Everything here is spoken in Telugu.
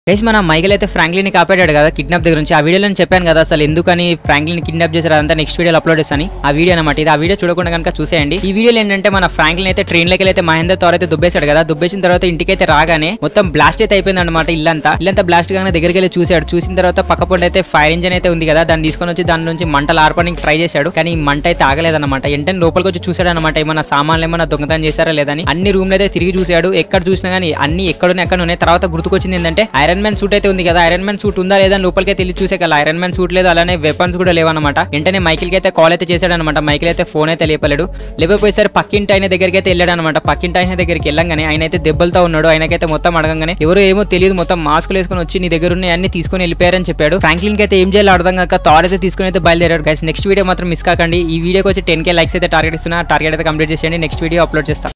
గైస్ మన మైగల్ అయితే ఫ్రాంక్లిన్ ని కాపాడాడు కదా కిడ్నాప్ దగ్గర నుంచి ఆ వీడియోలో నేను చెప్పాను కదా అసలు ఎందుకని ఫ్రాంక్లిన్ కిడ్నాప్ చేశారు అదంతా నెక్స్ట్ వీడియోలో అప్లోడ్ చేస్తాను ఆ వీడియో అనమాట ఇది ఆ వీడియో చూడకుండా కనుక చూసేయండి ఈ వీడియోలో ఏంటంటే మన ఫ్రాంక్లిన్ అయితే ట్రైన్ లకి అయితే మహేందర్ తో అయితే దుబ్బేశాడు కదా దుబ్బేసిన తర్వాత ఇంటికి అయితే రాగానే మొత్తం బ్లాస్ట్ అయితే అయిపోయింది అనమాట ఇల్లంతా ఇల్లంతా బ్లాస్ట్ గానే దగ్గరికి వెళ్ళి చూశాడు చూసిన తర్వాత పక్క పొంటి అయితే ఫైర్ ఇంజన్ అయితే ఉంది కదా దాన్ని తీసుకొని వచ్చి దాని నుంచి మంటలు ఆర్పడానికి ట్రై చేశాడు కానీ ఈ మంట అయితే ఆగలేదన్నమాట వెంటనే లోపలికి వచ్చి చూశాడు అనమాట ఏమన్నా సామాన్లు ఏమన్నా దొంగతనం చేశారా లేదని అన్ని రూమ్లు అయితే తిరిగి చూశాడు ఎక్కడ చూసినా కానీ అన్ని ఎక్కడున్నాయి ఎక్కడ ఉన్నాయి తర్వాత గుర్తుకొచ్చింది ఏంటంటే ఐరన్ మ్యాన్ సూట్ అయితే ఉంది కదా ఐరన్ మ్యాన్ సూట్ ఉందా లేదా అని లోపలికి తెలిసి చూసే కదా ఐరన్ మ్యాన్ సూట్ లేదు అలానే వెపన్స్ కూడా లేవన్నమాట వెంటనే మైకిల్ కి అయితే కాల్ అయితే చేశాడు అనమాట మైకిల్ అయితే ఫోన్ అయితే లేపలేడు లేకపోయేసరి పక్కింటి ఆయన దగ్గరికి అయితే వెళ్ళాడు అనమాట పక్కింటి ఆయన దగ్గరికి వెళ్ళంగానే ఆయన అయితే దెబ్బలతో ఉన్నాడు ఆయనకైతే మొత్తం అడగంగానే ఎవరో ఏమో తెలియదు మొత్తం మాస్కులు వేసుకొని వచ్చి నీ దగ్గర ఉన్న అన్ని తీసుకొని వెళ్ళిపోయారని చెప్పాడు ఫ్రాంక్లిన్ కి అయితే ఏం చేయాలో అర్థం కాక థార్ అయితే తీసుకొని అయితే బయలుదేరాడు గైస్ నెక్స్ట్ వీడియో మాత్రం మిస్ కాకండి ఈ వీడియోకి వచ్చి టెన్ కే లైక్స్ అయితే టార్గెట్ ఇస్తున్నా టార్గెట్ అయితే కంప్లీట్ చేసేయండి నెక్స్ట్ వీడియో అప్లోడ్ చేస్తాను